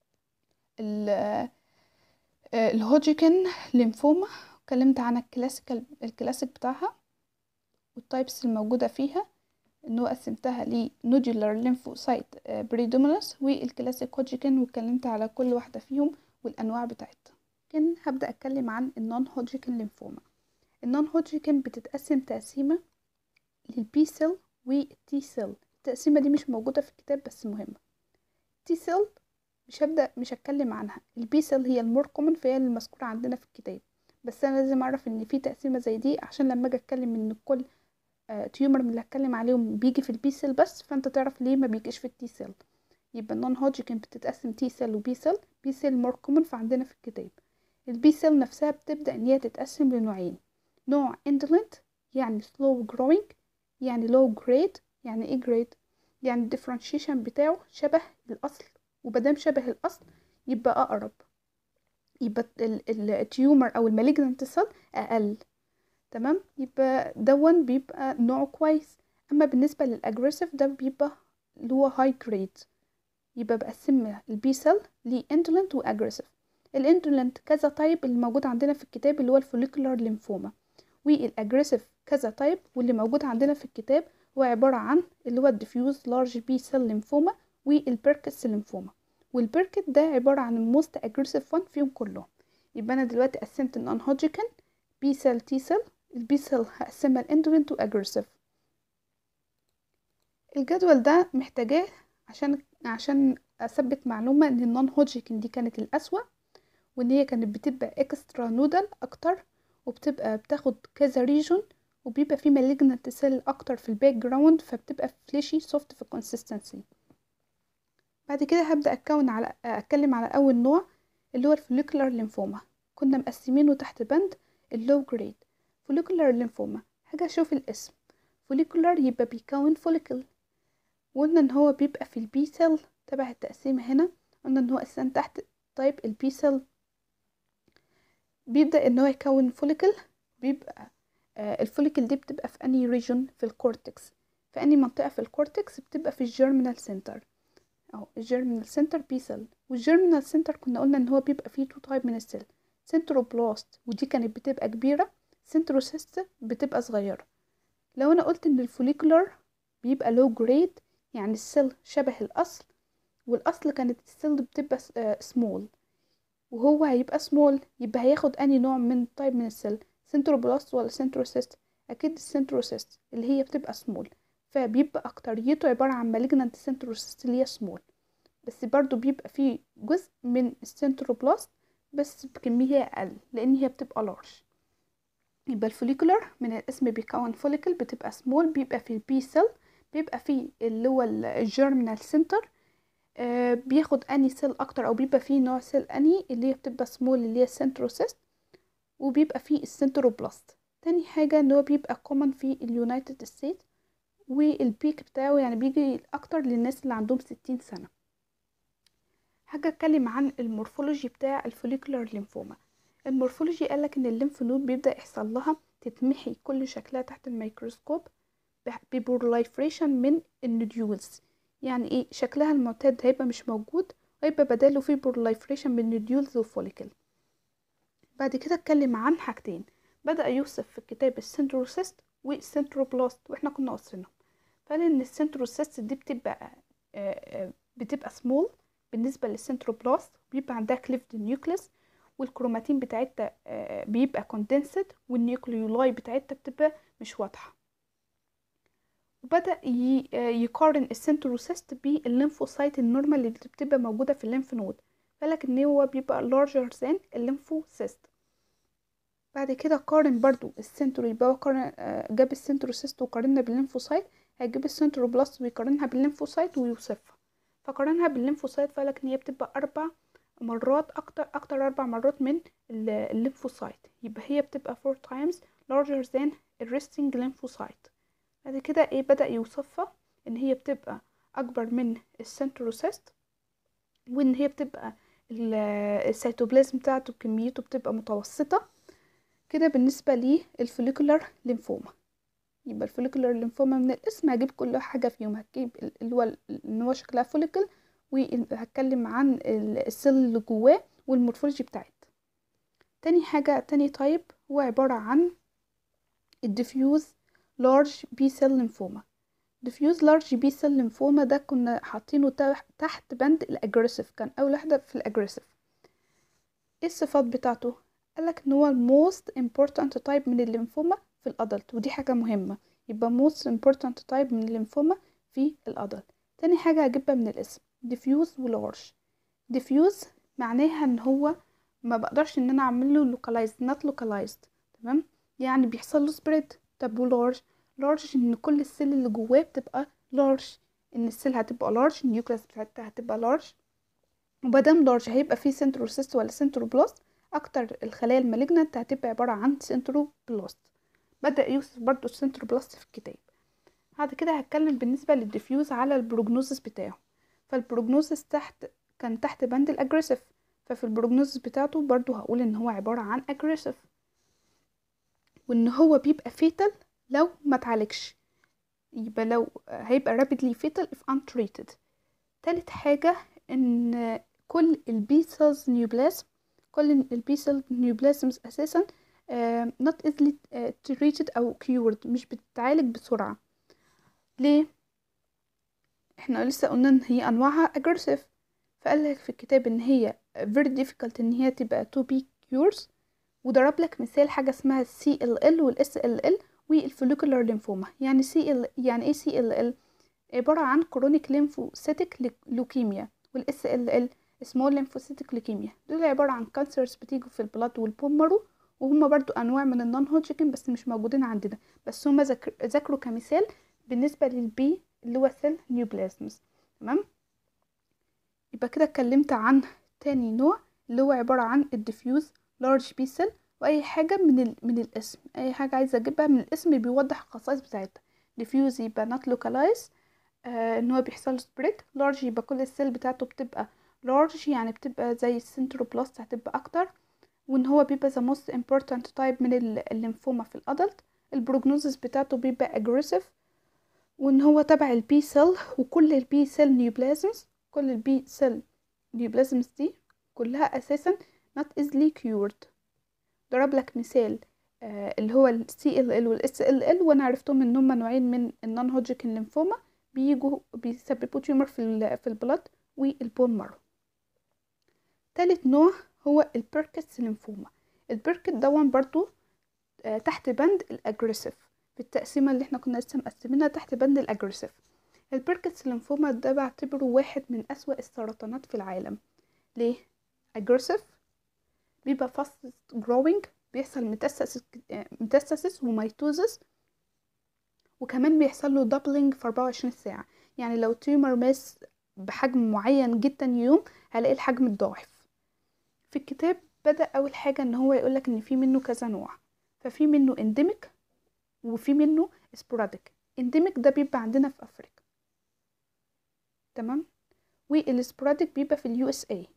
الهوجيكن ليمفوما اتكلمت عن الكلاسيكال الكلاسيك بتاعها والتايبس الموجودة فيها ان هو قسمتها لنودولار ليمفوسايت بريدومينس والكلاسيك هوجيكن واتكلمت على كل واحده فيهم والانواع بتاعتها كان هبدا اتكلم عن النون هوجيكن ليمفوما النون هوجيكن بتتقسم تقسيمه للبي سيل والتي سيل التقسيمه دي مش موجوده في الكتاب بس مهمه تي سيل مش هبدا مش هتكلم عنها البي سيل هي المور كومن فهي اللي مذكوره عندنا في الكتاب بس انا لازم اعرف ان في تقسيمه زي دي عشان لما اجي اتكلم ان كل آه تيومر من اللي هتكلم عليهم بيجي في البي سيل بس فانت تعرف ليه ما بيجيش في التي سيل يبقى النون هوجيكن بتتقسم تي سيل وبي سيل بي سيل مور كومن فعندنا في الكتاب البي سيل نفسها بتبدا ان هي تتقسم لنوعين نوع indolent يعني slow growing يعني low grade يعني ايه grade يعني الديفرنشيشن بتاعه شبه الاصل ومادام شبه الاصل يبقى اقرب يبقى التيومر او المالجنت سيل اقل تمام يبقى دون بيبقى نوع كويس اما بالنسبه للاجريسيف ده بيبقى اللي هو هاي جريد يبقى بقسم البي سيل لاندولنت واجريسيف الاندولنت كذا تايب اللي موجود عندنا في الكتاب اللي هو الفوليكولار ليمفوما والاجريسيف كذا تايب واللي موجود عندنا في الكتاب هو عباره عن اللي هو الديفيوز لارج بي سيل ليمفوما والبيركتس ليمفوما والبيركت ده عباره عن الموست اجريسيف وان فيهم كلهم يبقى انا دلوقتي قسمت النون هوجيكن بي سيل تي سيل البي سيل هقسمها الاندولنت واجريسيف الجدول ده محتاجاه عشان عشان اثبت معلومه ان النون هوجيكن دي كانت الاسوأ وان هي كانت بتبقى اكسترا نودل اكتر وبتبقى بتاخد كذا ريجون وبيبقى في مالجنت سيل اكتر في الباك جراوند فبتبقى فليشي سوفت في الكونسيستنسي بعد كده هبدا اتكون على اتكلم على اول نوع اللي هو الفوليكولار ليمفوما كنا مقسمينه تحت بند اللو جريد فوليكولار ليمفوما حاجه اشوف الاسم فوليكولار يبقى بيكون فوليكل وقلنا ان هو بيبقى في البي سيل تبع التقسيمه هنا قلنا ان هو اساسا تحت طيب البي سيل بيبدا ان هو يكون فوليكل بيبقى آه الفوليكل دي بتبقى في اني ريجون في الكورتكس في اني منطقه في الكورتكس بتبقى في الجيرمينال سنتر اهو الجيرمينال سنتر بي سيل والجيرمينال سنتر كنا قلنا ان هو بيبقى فيه تو تايب من السيل سنتروبلاست ودي كانت بتبقى كبيره سنتروسيست بتبقى صغيره لو انا قلت ان الفوليكولار بيبقى لو جريد يعني السيل شبه الاصل والاصل كانت السيل بتبقى سمول وهو هيبقى سمول يبقى هياخد اني نوع من طيب من السيل سنتروبلاست ولا سنتروسيست اكيد السنتروسيست اللي هي بتبقى سمول فبيبقى اكتريته عبارة عن مالجنانت سنتروسيست اللي هي سمول بس برضو بيبقى فيه جزء من السنتروبلاست بس بكمية اقل لان هي بتبقى لارج يبقى الفوليكولار من الاسم بيكون فوليكل بتبقى سمول بيبقى في البي سيل بيبقى فيه اللي هو الجيرمينال سنتر آه بياخد اني سيل اكتر او بيبقى فيه نوع سيل اني اللي هي بتبقى سمول اللي هي السنتروسيست وبيبقى فيه السنتروبلاست تاني حاجة ان هو بيبقى كومن في اليونايتد ستيت والبيك بتاعه يعني بيجي اكتر للناس اللي عندهم ستين سنة حاجة اتكلم عن المورفولوجي بتاع الفوليكولار ليمفوما المورفولوجي قالك ان الليمف نود بيبدأ يحصل لها تتمحي كل شكلها تحت الميكروسكوب ببورلايفريشن من النوديولز يعني ايه شكلها المعتاد هيبقى مش موجود هيبقى بداله فيه بورلايفريشن من نوديولز وفوليكل بعد كده اتكلم عن حاجتين بدأ يوصف في الكتاب السنتروسيست والسنتروبلاست واحنا كنا قصرناهم فقال ان السنتروسيست دي بتبقى بتبقى سمول بالنسبة للسنتروبلاست بيبقى عندها كليفد نيوكليس والكروماتين بتاعتها بيبقى كوندنسد والنيوكليولاي بتاعتها بتبقى مش واضحة وبدأ يقارن السنتروسيست بالليمفوسايت النورمال اللي بتبقى موجودة في الليمف نود قالك ان هو بيبقى larger than الليمفوسيست بعد كده قارن برضو السنترو يبقى هو قارن جاب السنتروسيست وقارنها بالليمفوسايت هيجيب السنتروبلاست ويقارنها بالليمفوسايت ويوصفها فقارنها بالليمفوسايت فقالك ان هي بتبقى اربع مرات اكتر اكتر اربع مرات من الليمفوسايت يبقى هي بتبقى four times larger than الريستنج lymphocyte بعد كده ايه بدأ يوصفها ان هي بتبقى اكبر من السنتروسيست وان هي بتبقى السيتوبلازم بتاعته كميته بتبقى متوسطة كده بالنسبة للفوليكولار ليمفوما يبقى الفوليكولار ليمفوما من الاسم هجيب كل حاجة فيهم هجيب اللي هو ان هو شكلها فوليكل وهتكلم عن السيل اللي جواه والمورفولوجي بتاعتها تاني حاجة تاني تايب هو عبارة عن الديفيوز لارج بي سيل ليمفوما diffuse large B cell lymphoma ده كنا حاطينه تح- تحت بند الاجريسيف كان اول واحده في الاجريسيف ايه الصفات بتاعته قالك ان هو most important type من الليمفوما في الادلت ودي حاجه مهمه يبقى most important type من الليمفوما في الادلت تاني حاجه هجيبها من الاسم diffuse ولارج diffuse معناها ان هو ما بقدرش ان انا اعمل له localized not localized تمام يعني بيحصل له spread طب ولارج لارج ان كل السيل اللي جواه بتبقى لارج ان السيل هتبقى لارج النيوكليس بتاعتها هتبقى لارج ومادام لارج هيبقى فيه سنتروسيست ولا سنتروبلاست اكتر الخلايا المالجنت هتبقى عبارة عن سنتروبلاست بدأ يوصف برضو السنتروبلاست في الكتاب بعد كده هتكلم بالنسبة للديفيوز على البروجنوزس بتاعه فالبروجنوزس تحت كان تحت بند الاجريسيف ففي البروجنوزس بتاعته برضو هقول ان هو عبارة عن اجريسيف وان هو بيبقى فيتال لو ما اتعالجش يبقى لو هيبقى rapidly fatal if untreated تالت حاجة ان كل البي سيلز نيوبلازم كل البي سيل نيوبلازمز اساسا آه، not easily آه، treated او cured مش بتتعالج بسرعة ليه احنا لسه قلنا ان هي انواعها aggressive فقال لك في الكتاب ان هي very difficult ان هي تبقى to be cures وضرب لك مثال حاجة اسمها CLL وال SLL والفوليكولار ليمفوما يعني CL يعني ايه CLL عبارة عن كرونيك ليمفوسيتك لوكيميا وال SLL سمول ليمفوسيتك لوكيميا دول عبارة عن كانسرز بتيجي في البلاد والبون مارو وهم برضو انواع من النون هودجكن بس مش موجودين عندنا بس هم ذاكر- ذاكروا كمثال بالنسبة للبي اللي هو سيل نيوبلازمز تمام يبقى كده اتكلمت عن تاني نوع اللي هو عبارة عن الديفيوز لارج بي سيل واي حاجة من ال... من الاسم اي حاجة عايزة اجيبها من الاسم بيوضح الخصائص بتاعتها ديفيوز يبقى not localized آه ان هو بيحصل سبريد لارج يبقى كل السيل بتاعته بتبقى لارج يعني بتبقى زي السنتروبلاست هتبقى اكتر وان هو بيبقى the most important type من ال- الليمفوما في الادلت البروجنوزس بتاعته بيبقى aggressive وان هو تبع البي سيل وكل البي سيل نيوبلازمز كل البي سيل نيوبلازمز دي كلها اساسا not easily cured ضرب لك مثال آه اللي هو ال CLL وال SLL وانا عرفتهم ان هم نوعين من النون هودجكن ليمفوما بيجوا بيسببوا تيومر في ال في البلد والبون مارو تالت نوع هو البيركتس ليمفوما البيركت دون برضو آه تحت بند الاجريسيف في التقسيمه اللي احنا كنا لسه مقسمينها تحت بند الاجريسيف البيركتس ليمفوما ده بعتبره واحد من اسوأ السرطانات في العالم ليه aggressive بيبقى fast growing بيحصل ميتاستاسيس ميتاستاسيس وميتوزس وكمان بيحصل له doubling في 24 ساعة يعني لو تيومر ماس بحجم معين جدا يوم هلاقي الحجم اتضاعف في الكتاب بدأ أول حاجة إن هو يقولك إن في منه كذا نوع ففي منه endemic وفي منه sporadic endemic ده بيبقى عندنا في أفريقيا تمام والسبوراديك بيبقى في اليو اس اي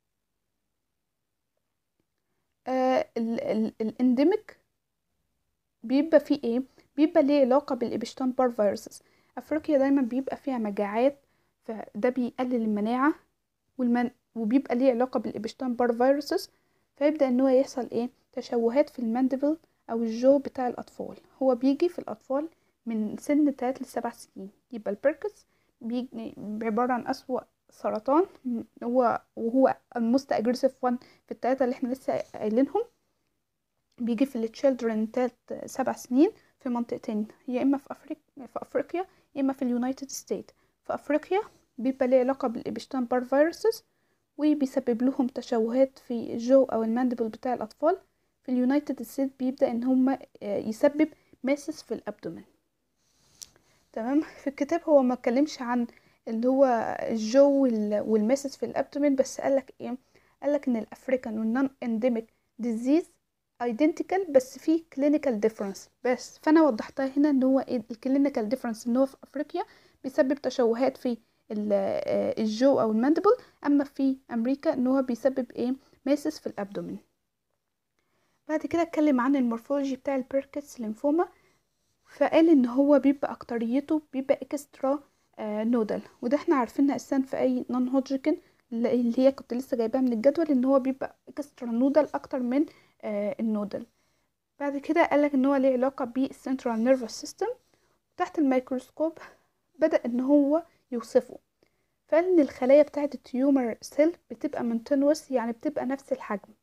الانديميك بيبقى فيه ايه بيبقى ليه علاقة بالإبشتان بار فيروسز أفريقيا دايما بيبقى فيها مجاعات فده بيقلل المناعة والمن... وبيبقى ليه علاقة بالإبشتان بار فيروسز فيبدأ ان هو يحصل ايه تشوهات في الماندبل أو الجو بتاع الأطفال هو بيجي في الأطفال من سن 3 لسبع سنين يبقى البيركس بيجي عبارة عن أسوأ سرطان هو وهو الموست اجريسيف وان في التلاتة اللي احنا لسه قايلينهم بيجي في التشيلدرن تلات سبع سنين في منطقتين يا اما في افريقيا في افريقيا يا اما في اليونايتد ستيت في افريقيا بيبقى ليه علاقة بالإبشتان بار فيروسز وبيسبب لهم تشوهات في الجو او الماندبل بتاع الاطفال في اليونايتد ستيت بيبدأ ان هما يسبب ماسس في الابدومين تمام في الكتاب هو ما اتكلمش عن اللي هو الجو والماسس في الابدومين بس قالك ايه قالك ان الافريكان والنون انديميك ديزيز ايدنتيكال بس في كلينيكال ديفرنس بس فانا وضحتها هنا ان هو ايه الكلينيكال ديفرنس ان هو في افريقيا بيسبب تشوهات في الجو او الماندبل اما في امريكا ان هو بيسبب ايه ماسس في الابدومين بعد كده اتكلم عن المورفولوجي بتاع البيركتس لينفوما فقال ان هو بيبقى اكتريته بيبقى اكسترا آه نودل وده احنا عارفينها اساسا في اي نون هودجكن اللي هي كنت لسه جايباها من الجدول ان هو بيبقى اكسترا نودل اكتر من آه النودل بعد كده قالك ان هو ليه علاقة بالسنترال نيرفس سيستم تحت الميكروسكوب بدأ ان هو يوصفه فقال ان الخلايا بتاعة التيومر سيل بتبقى منتنوس يعني بتبقى نفس الحجم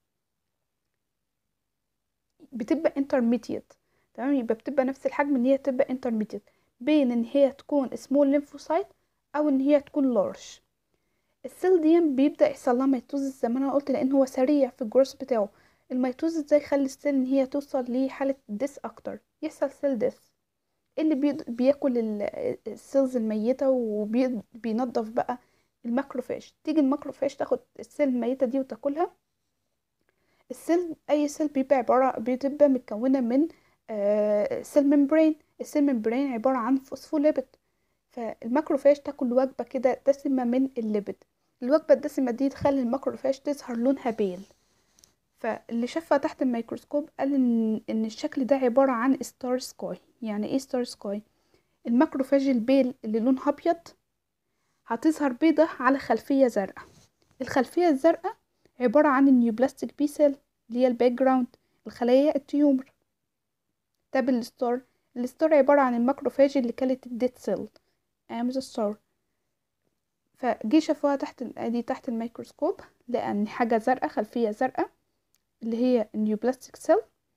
بتبقى intermediate تمام يبقى بتبقى نفس الحجم ان هي تبقى intermediate بين ان هي تكون small lymphocyte او ان هي تكون large السيل دي بيبدأ يحصل لها ميتوزس زي ما انا قلت لان هو سريع في الجروث بتاعه الميتوزس ده يخلي السيل ان هي توصل لحالة ديس اكتر يحصل سيل ديس اللي بي... بياكل السيلز الميتة وبينظف بقى الماكروفاج تيجي الماكروفاج تاخد السيل الميتة دي وتاكلها السيل اي سيل بيبقى عبارة بتبقى متكونة من آه سيل ممبرين السيل ممبرين عبارة عن فوسفوليبيد فالماكروفاج تاكل وجبة كده دسمة من الليبيد الوجبة الدسمة دي تخلي الماكروفاج تظهر لونها بيل فاللي شافها تحت الميكروسكوب قال ان ان الشكل ده عبارة عن ستار سكاي يعني ايه ستار سكاي الماكروفاج البيل اللي لونها ابيض هتظهر بيضة على خلفية زرقاء الخلفية الزرقاء عبارة عن النيوبلاستيك بي سيل اللي هي الباك جراوند الخلايا التيومر ده بالستار الستار عبارة عن الماكروفاج اللي كانت الديد سيل ام ذا ستار فجي شافوها تحت دي تحت الميكروسكوب لان حاجة زرقاء خلفية زرقاء اللي هي النيوبلاستيك سيل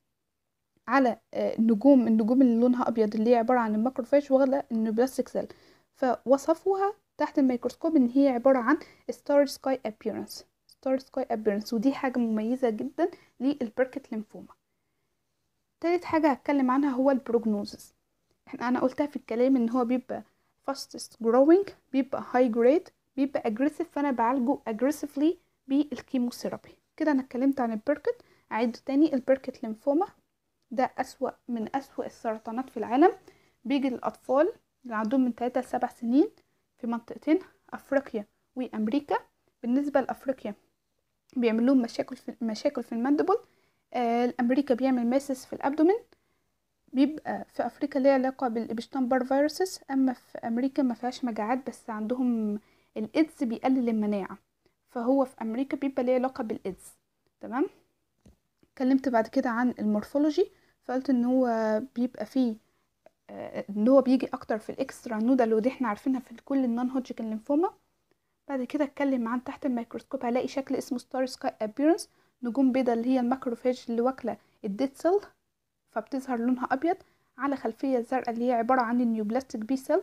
على النجوم النجوم اللي لونها ابيض اللي هي عباره عن الماكروفاج ولا النيوبلاستيك سيل فوصفوها تحت الميكروسكوب ان هي عباره عن ستار سكاي ابيرنس ستار سكاي ابيرنس ودي حاجه مميزه جدا للبركت ليمفوما تالت حاجه هتكلم عنها هو البروجنوزس احنا انا قلتها في الكلام ان هو بيبقى fastest growing بيبقى high grade بيبقى aggressive فانا بعالجه aggressively بالكيموثيرابي كده انا اتكلمت عن البركت اعيد تاني البركت ليمفوما ده أسوأ من أسوأ السرطانات في العالم بيجي للأطفال اللي عندهم من 3 ل 7 سنين في منطقتين أفريقيا وأمريكا بالنسبة لأفريقيا بيعمل لهم مشاكل في مشاكل في الماندبل آه الأمريكا بيعمل ماسس في الأبدومين بيبقى في أفريقيا ليه علاقة بالإبشتان بار فيروسس أما في أمريكا ما فيهاش مجاعات بس عندهم الإيدز بيقلل المناعة فهو في أمريكا بيبقى ليه علاقة بالإيدز تمام اتكلمت بعد كده عن المورفولوجي فقلت ان هو بيبقى فيه آه ان هو بيجي اكتر في الاكسترا نودل ودي احنا عارفينها في كل النون هوجكن ليمفوما بعد كده اتكلم عن تحت الميكروسكوب هلاقي شكل اسمه ستار سكاي ابيرنس نجوم بيضة اللي هي الماكروفاج اللي واكله الديد سيل فبتظهر لونها ابيض على خلفيه زرقاء اللي هي عباره عن النيوبلاستيك بي سيل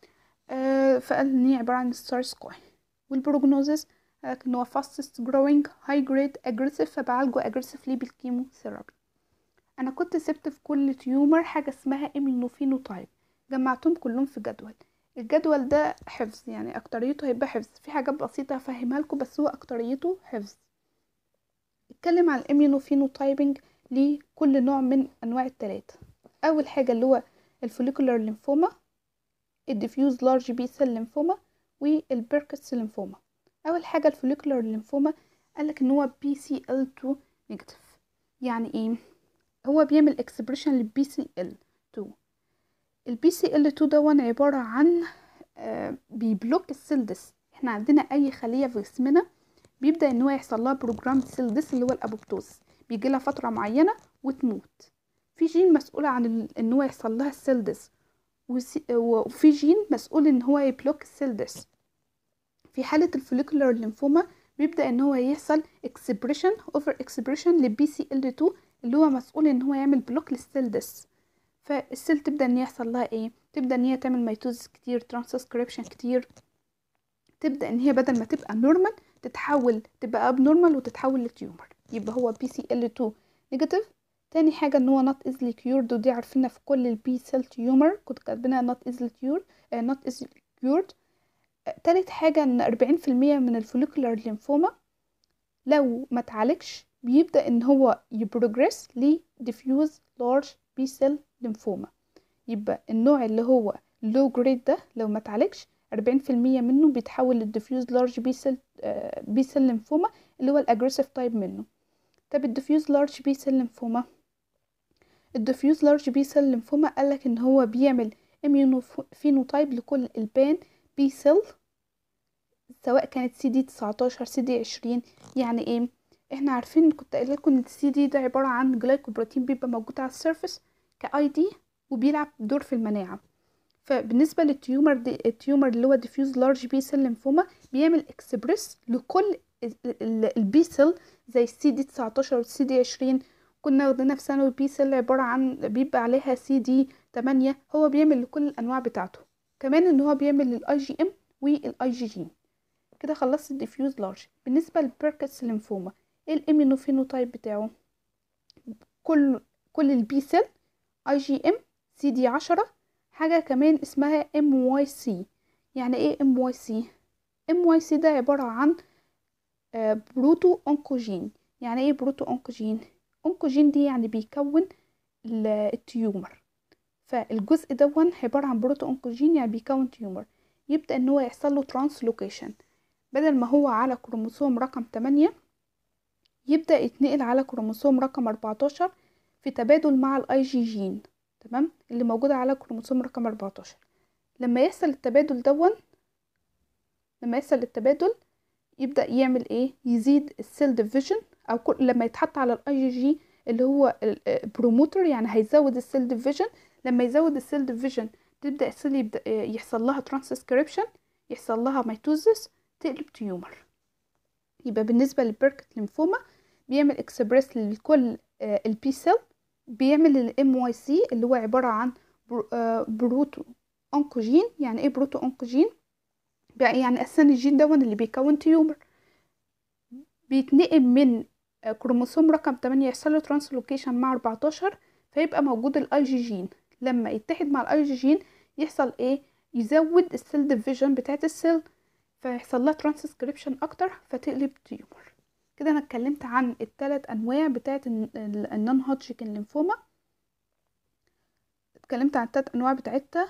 آه فقال ان هي عباره عن ستار سكاي والبروجنوزس ان هو fastest growing high grade aggressive فبعالجه aggressively بالكيموثيرابي انا كنت سبت في كل تيومر حاجه اسمها اميونوفينوتايب جمعتهم كلهم في جدول الجدول ده حفظ يعني اكتريته هيبقى حفظ في حاجات بسيطه هفهمها لكم بس هو اكتريته حفظ اتكلم عن الاميونوفينوتايبنج لكل نوع من انواع التلاتة اول حاجه اللي هو الفوليكولار ليمفوما الديفيوز لارج بي سيل ليمفوما والبيركتس ليمفوما اول حاجه الفوليكولار ليمفوما قالك ان هو بي سي ال 2 نيجاتيف يعني ايه هو بيعمل اكسبريشن للبي سي ال 2 البي سي ال 2 دون عباره عن آه بيبلوك السيل ديس احنا عندنا اي خليه في جسمنا بيبدا ان هو يحصل لها بروجرام سيل ديس اللي هو الابوبتوز بيجي لها فتره معينه وتموت في جين مسؤول عن ان هو يحصل لها السيل ديس وفي جين مسؤول ان هو يبلوك السيل ديس في حالة الفوليكولار ليمفوما بيبدأ ان هو يحصل اكسبريشن اوفر اكسبريشن للبي سي ال 2 اللي هو مسؤول ان هو يعمل بلوك للسيل ديس فالسيل تبدأ ان يحصل لها ايه تبدأ ان هي تعمل ميتوزس كتير ترانسكريبشن كتير تبدأ ان هي بدل ما تبقى نورمال تتحول تبقى اب نورمال وتتحول لتيومر يبقى هو بي سي ال 2 نيجاتيف تاني حاجة ان هو not easily cured ودي عارفينها في كل البي سيل تيومر كنت كاتبينها not easily cured uh, not easily cured تالت حاجة ان أربعين في المية من الفوليكولار ليمفوما لو ما تعالجش بيبدأ ان هو يبروجريس ل diffuse large B cell ليمفوما يبقى النوع اللي هو low grade ده لو ما تعالجش أربعين في المية منه بيتحول للديفيوز لارج بي سيل بي سيل ليمفوما اللي هو الأجريسيف تايب منه طب الديفيوز لارج بي سيل ليمفوما الديفيوز لارج بي سيل ليمفوما قالك ان هو بيعمل اميونوفينوتايب لكل البان بي سيل سواء كانت سي دي 19 سي دي 20 يعني ايه احنا عارفين كنت قايله لكم ان السي دي ده عباره عن جلايكوبروتين بيبقى موجود على السيرفس كاي دي وبيلعب دور في المناعه فبالنسبه للتيومر دي التيومر اللي هو ديفيوز لارج بي سيل ليمفوما بيعمل اكسبريس لكل البي سيل زي السي دي 19 والسي دي 20 كنا واخدينها في ثانوي بي سيل عباره عن بيبقى عليها سي دي 8 هو بيعمل لكل الانواع بتاعته كمان ان هو بيعمل للاي جي ام والاي جي جي كده خلصت الديفيوز لارج بالنسبه للبيركتس ليمفوما ايه الامينوفينوتايب بتاعه كل كل البي سيل اي جي ام سي دي 10 حاجه كمان اسمها ام واي سي يعني ايه ام واي سي ام واي سي ده عباره عن بروتو اونكوجين يعني ايه بروتو اونكوجين اونكوجين دي يعني بيكون التيومر فالجزء دون عباره عن بروتو اونكوجين يعني بيكون تيومر يبدا ان هو يحصل له ترانسلوكيشن بدل ما هو على كروموسوم رقم 8 يبدا يتنقل على كروموسوم رقم 14 في تبادل مع الاي جي جين تمام اللي موجوده على كروموسوم رقم 14 لما يحصل التبادل دون لما يحصل التبادل يبدا يعمل ايه يزيد السيل ديفيجن او كل لما يتحط على الاي جي جي اللي هو بروموتر يعني هيزود السيل ديفيجن لما يزود السيل ديفيجن تبدا السيل يبدا يحصل لها ترانسكريبشن يحصل لها ميتوزس تقلب تيومر يبقى بالنسبه للبيركت ليمفوما بيعمل اكسبريس لكل البي سيل بيعمل الام واي سي اللي هو عباره عن بروتو اونكوجين يعني ايه بروتو اونكوجين يعني اساسا الجين دون اللي بيكون تيومر بيتنقل من كروموسوم رقم 8 يحصل له ترانسلوكيشن مع 14 فيبقى موجود الاي جي جين لما يتحد مع الاي جي جين يحصل ايه يزود السيل ديفيجن بتاعت السيل فيحصل لها ترانسكريبشن اكتر فتقلب تيومر كده انا اتكلمت عن الثلاث انواع بتاعت النون هودجكن ليمفوما اتكلمت عن الثلاث انواع بتاعتها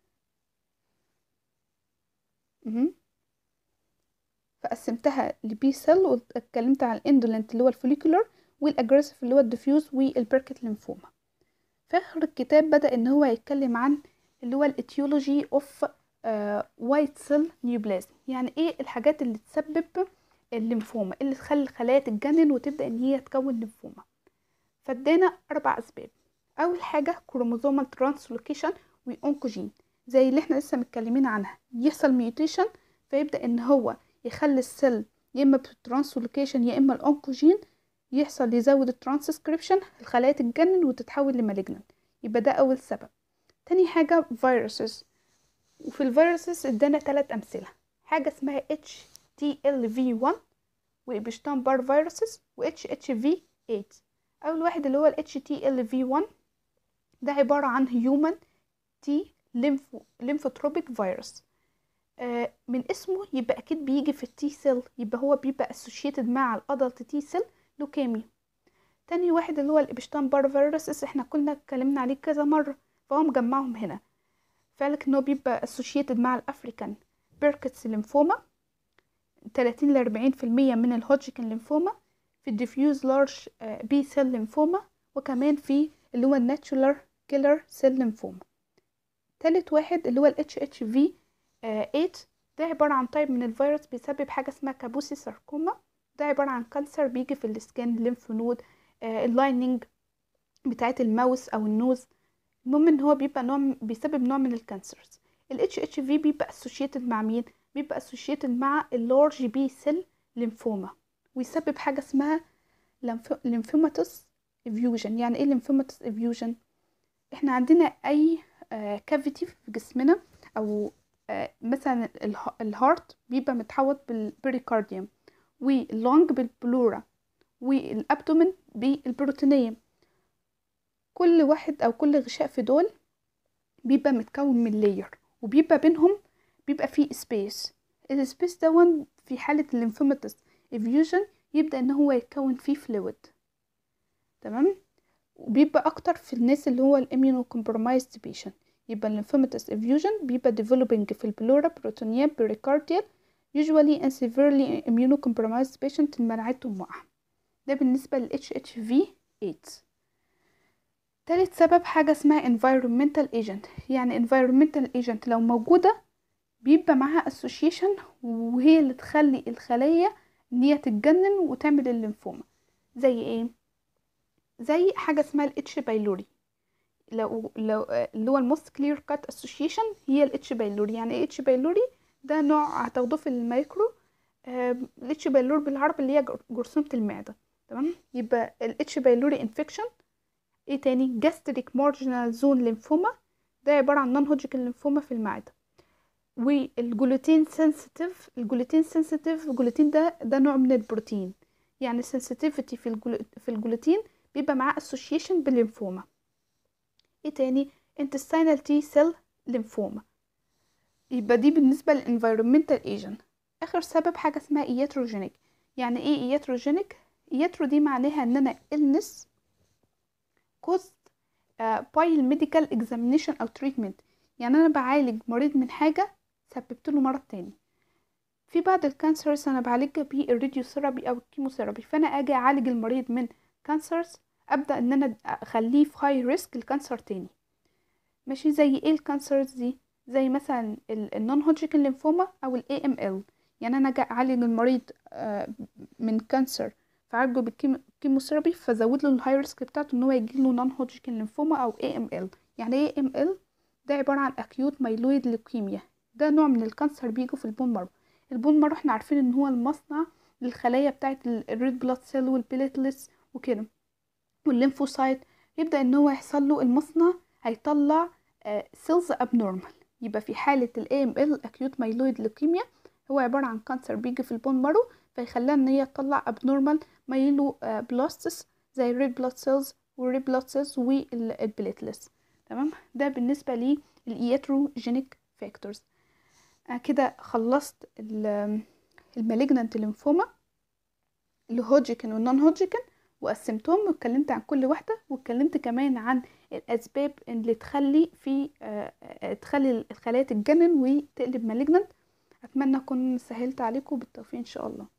فقسمتها لبي سيل واتكلمت عن الاندولنت اللي هو الفوليكولر والاجريسيف اللي هو الديفيوز والبيركت ليمفوما في اخر الكتاب بدا ان هو يتكلم عن اللي هو الاتيولوجي اوف وايت سيل نيوبلازم يعني ايه الحاجات اللي تسبب الليمفوما اللي تخلي الخلايا تتجنن وتبدا ان هي تكون ليمفوما فادانا اربع اسباب اول حاجه كروموزومال ترانسلوكيشن واونكوجين زي اللي احنا لسه متكلمين عنها يحصل ميوتيشن فيبدا ان هو يخلي السيل يا اما بالترانسلوكيشن يا اما الاونكوجين يحصل يزود الترانسكريبشن الخلايا تتجنن وتتحول لمالجنان يبقى ده اول سبب تاني حاجه فيروسز وفي الفيروسز ادانا ثلاث امثله حاجه اسمها اتش تي ال في 1 وإبشتان بار فيروسز و اتش اتش في 8 اول واحد اللي هو ال اتش تي ال في 1 ده عباره عن هيومن تي ليمفو ليمفوتروبيك فيروس آه من اسمه يبقى اكيد بيجي في التي سيل يبقى هو بيبقى اسوشيتد مع الادلت تي سيل لوكيميا تاني واحد اللي هو الابشتان بار فيروسز احنا كنا اتكلمنا عليه كذا مره فهو مجمعهم هنا فقالك ان هو بيبقى اسوشيتد مع الافريكان بيركتس ليمفوما 30 ل 40% من الهودجكن ليمفوما في الديفيوز لارج بي سيل ليمفوما وكمان في اللي هو الناتشولار كيلر سيل ليمفوما تالت واحد اللي هو ال HHV 8 ده عبارة عن طيب من الفيروس بيسبب حاجة اسمها كابوسي ساركوما ده عبارة عن كانسر بيجي في السكان الليمف نود اللايننج بتاعت الماوس او النوز المهم ان هو بيبقى نوع بيسبب نوع من الكانسرز ال HHV بيبقى associated مع مين بيبقى associated مع اللارج بي سيل ليمفوما ويسبب حاجة اسمها ليمفوماتوس افيوجن يعني ايه ليمفوماتوس افيوجن احنا عندنا اي كافيتي في جسمنا او آه مثلا الهارت بيبقى متحوط بالبريكارديوم واللونج بالبلورا والابدومن بالبروتينيوم كل واحد او كل غشاء في دول بيبقى متكون من لاير وبيبقى بينهم بيبقى فيه سبيس السبيس دون في حالة الليمفوماتس افيوجن يبدأ ان هو يتكون فيه فلويد تمام وبيبقى اكتر في الناس اللي هو الاميونو كومبرومايزد بيشن يبقى الليمفوماتس افيوجن بيبقى developing في البلورا بروتونيا بريكارديال usually in severely immunocompromised patient مناعتهم واقعة ده بالنسبة لل HHV 8 تالت سبب حاجة اسمها environmental agent يعني environmental agent لو موجودة بيبقى معاها association وهي اللي تخلي الخلية ان هي تتجنن وتعمل الليمفوما زي ايه زي حاجة اسمها ال H بايلوري لو لو اللي هو الموست كلير كات اسوشيشن هي الاتش بايلوري يعني ايه اتش بايلوري ده نوع هتاخدوه في المايكرو الاتش بايلوري بالعربي اللي هي جرثومة المعدة تمام يبقى الاتش بايلوري انفكشن ايه تاني جاستريك مارجنال زون ليمفوما ده عبارة عن نون هوجيكال ليمفوما في المعدة والجلوتين سنسيتيف الجلوتين سنسيتيف الجلوتين ده ده نوع من البروتين يعني sensitivity في الجلو في الجلوتين بيبقى معاه association بالليمفوما ايه تاني intestinal T cell ليمفوما يبقى دي بالنسبة للانفيرومنتال ايجنت اخر سبب حاجة اسمها اياتروجينيك يعني ايه اياتروجينيك اياترو دي معناها ان انا illness caused uh, by medical examination او treatment يعني انا بعالج مريض من حاجة سببت له مرض تاني في بعض الكانسرز انا بعالجها بالراديوثيرابي او الكيموثيرابي فانا اجي اعالج المريض من كانسرز ابدا ان انا اخليه في هاي ريسك لكانسر تاني ماشي زي ايه الكانسرز دي زي مثلا النون هوجيكن ليمفوما او الاي ام ال يعني انا اجي اعالج المريض من كانسر فعالجه بالكيموثيرابي فزود له الهاي ريسك بتاعته ان هو يجيله نون هوجيكن ليمفوما او اي ام ال يعني ايه ام ال ده عباره عن اكيوت مايلويد ليوكيميا ده نوع من الكانسر بيجوا في البون مارو البون مارو احنا عارفين ان هو المصنع للخلايا بتاعه الريد بلاد سيل والبليتلس وكده والليمفوسايت يبدا ان هو يحصل له المصنع هيطلع سيلز ابنورمال يبقى في حاله الاي ام ال اكيوت مايلويد ليوكيميا هو عباره عن كانسر بيجي في البون مارو فيخليها ان هي تطلع ابنورمال مايلو بلاستس زي الريد بلاد سيلز والريد بلاد سيلز والبليتلس تمام ده بالنسبه للاياتروجينيك فاكتورز أنا كده خلصت المالجنانت ليمفوما الهوجيكن والنون هوجيكن وقسمتهم واتكلمت عن كل واحدة واتكلمت كمان عن الأسباب اللي تخلي في تخلي الخلايا تتجنن وتقلب مالجنانت أتمنى أكون سهلت عليكم بالتوفيق إن شاء الله